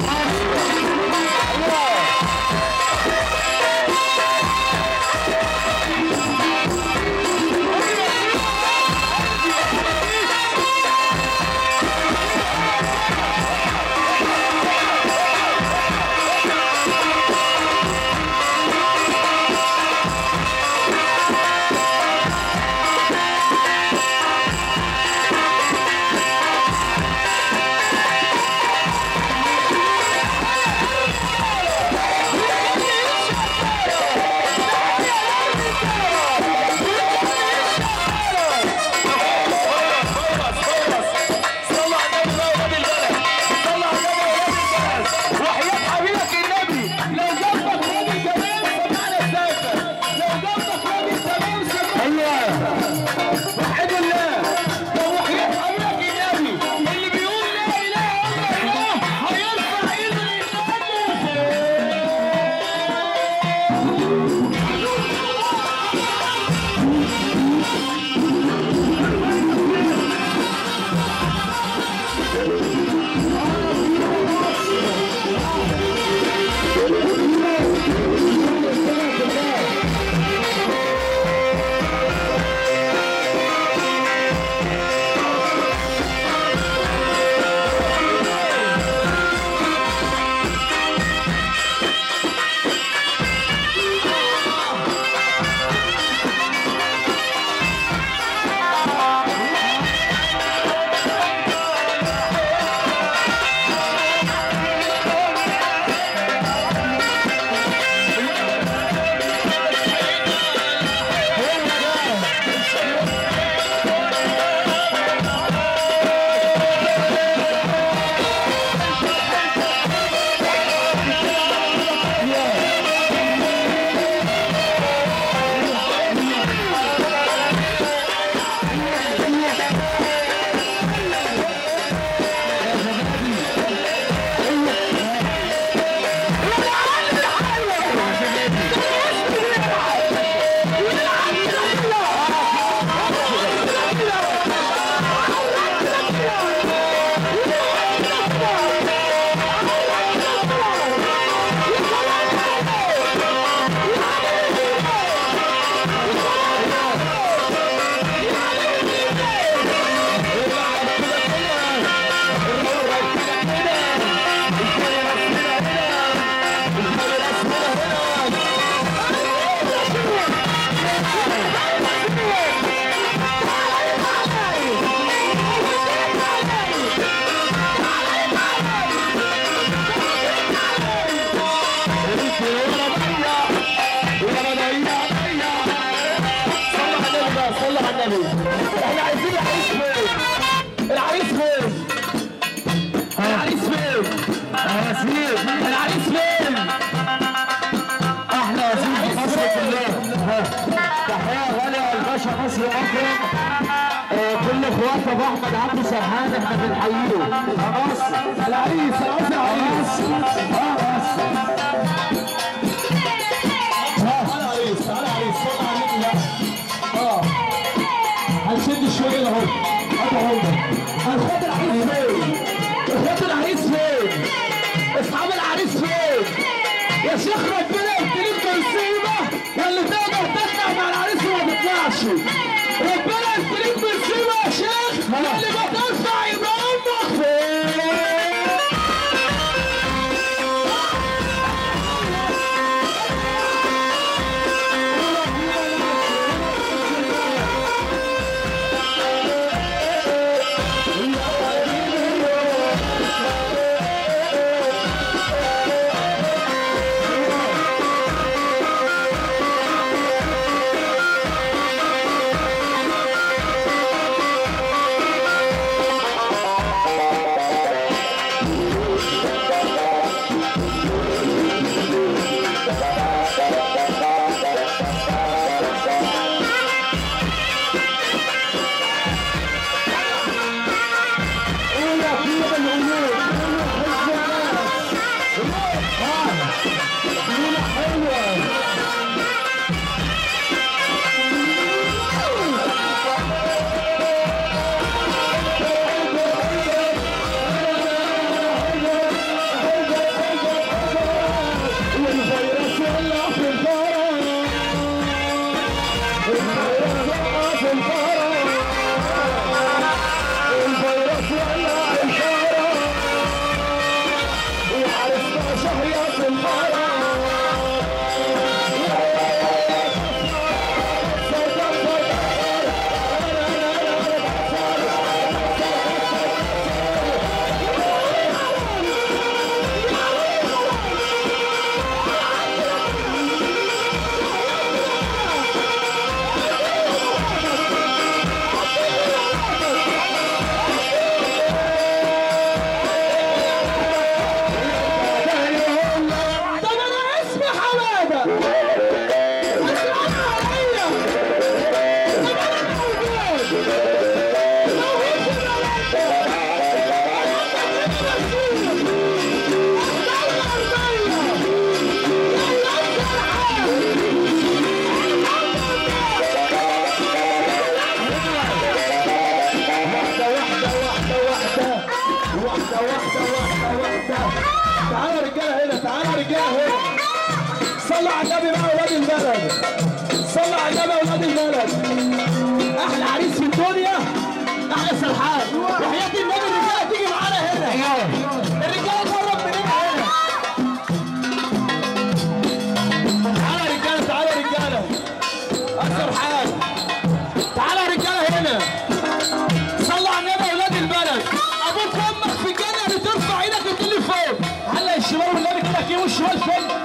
النبي احنا عايزين العريس فين العريس فين العريس فين ياسين العريس فين احلى ياسين في مصر كلها تحيه غاليه لباشا مصر اكرم آه، كل اخوات ابو احمد عبد سرحان احنا بنحييه خلاص العريس العريس العريس اه بس تعالى عريس تعالى عريس صل على النبي لا اه هنشد شويه اهو اهو هنحط العريس فين نحط العريس فين اصحاب العريس فين يا شيخ ربنا يبتليك بمصيبه يا اللي تقدر تطلع مع العريس وما تطلعش ربنا يبتليك بمصيبه يا شيخ يا اللي ما ترفع يبقى امك فين رجاله هنا تعالى يا رجاله هنا صلوا على النبي بقى اولاد البلد صلوا على النبي اولاد البلد احلى عريس في الدنيا احلى سرحان وحياه النبي الرجاله تيجي معانا هنا الرجاله تقرب مننا هنا تعالى يا رجاله تعالى يا رجاله السرحان تعالى يا رجاله هنا صلوا على النبي اولاد البلد ابوك وامك في الجنه بترفع ايدك وتقول لي فوق هلا الشمال والنبي كده كده والشمال فين